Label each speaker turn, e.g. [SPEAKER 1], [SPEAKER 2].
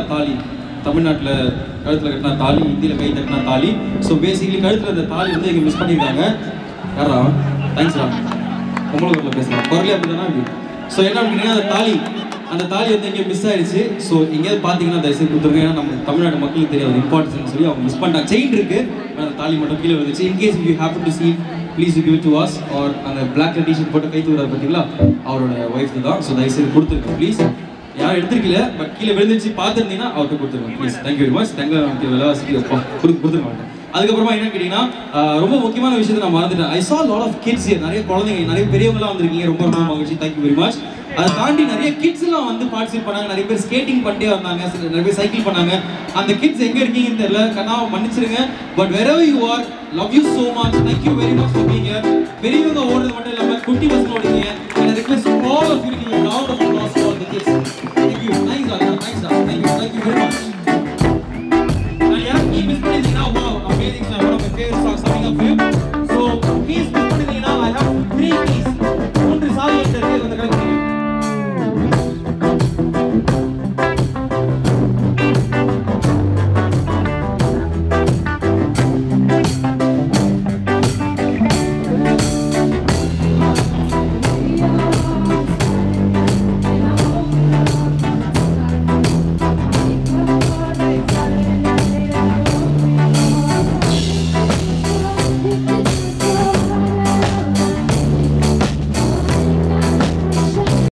[SPEAKER 1] தாலி தமிழ்நாட்டில் கழுத்தில் கட்டின தாலி இந்தியில் கை தட்டின தாலி ஸோ பேசிக்கலி கழுத்தில் அந்த தாலி வந்து இங்கே மிஸ் பண்ணியிருக்காங்க யாரா தேங்க்ஸ்ரா உங்களுக்கு பேசுகிறேன் குரலே அப்படி தானே ஸோ என்ன அப்படின்னா அந்த தாலி அந்த தாலி வந்து இங்கே மிஸ் ஆயிடுச்சு ஸோ எங்கேயாவது பார்த்தீங்கன்னா தயவுசெய்து கொடுத்துருங்க ஏன்னா நம்ம தமிழ்நாடு மக்களுக்கு தெரியாது இம்பார்ட்டன்ஸ் சொல்லி அவங்க மிஸ் பண்ணிட்டாங்க செயின் இருக்கு ஆனா அந்த தாலி மட்டும் கீழே வந்துச்சு in case you happen to see please give to was are அந்த பிளாக் டிஷர்ட் போட்டு கை தூக்குறாரு பார்த்தீங்களா அவரோட ஒய்ஃப் தான் ஸோ தயவுசெய்து கொடுத்துருங்க ப்ளீஸ் யாரும் எடுத்துருக்கல பட் கீழே விழுந்துச்சு பார்த்துருந்தீங்கன்னா அவர்கிட்ட கொடுத்துருங்க ப்ளீஸ் தேங்க்யூ வெரி மச் தங்க நமக்கு விலைவாசிக்கு கொடுத்து கொடுத்துருக்க மாட்டேன் அதுக்கப்புறமா என்ன கேட்டிங்கன்னா ஆஹ் ரொம்ப முக்கியமான விஷயத்தை நான் மறந்துட்டேன் I saw lot of kids நிறைய குழந்தைங்க நிறைய பெரியவங்களாம் வந்திருக்கீங்க ரொம்ப ரொம்ப மகிழ்ச்சி தேங்க்யூ வெரி மச் அதை தாண்டி நிறைய கிட்ஸ் எல்லாம் வந்து பார்ட்டிசிபேட் பண்ணாங்க நிறைய பேர் ஸ்கேட்டிங் பண்ணிட்டே வந்தாங்க சில- நிறைய பேர் சைக்கிள் பண்ணாங்க அந்த கிட்ஸ் எங்க இருக்கீங்கன்னு தெரியல கண்ணாவை மன்னிச்சிருங்க but wherever you are love you so much thank you very much for being here பெரியவங்க ஓடுறது மட்டும் இல்லாம குட்டி பசங்க ஓடுங்க and I request all of you to give a round of applause for the kids thank you thanks Radha thanks Radha thank you thank you very much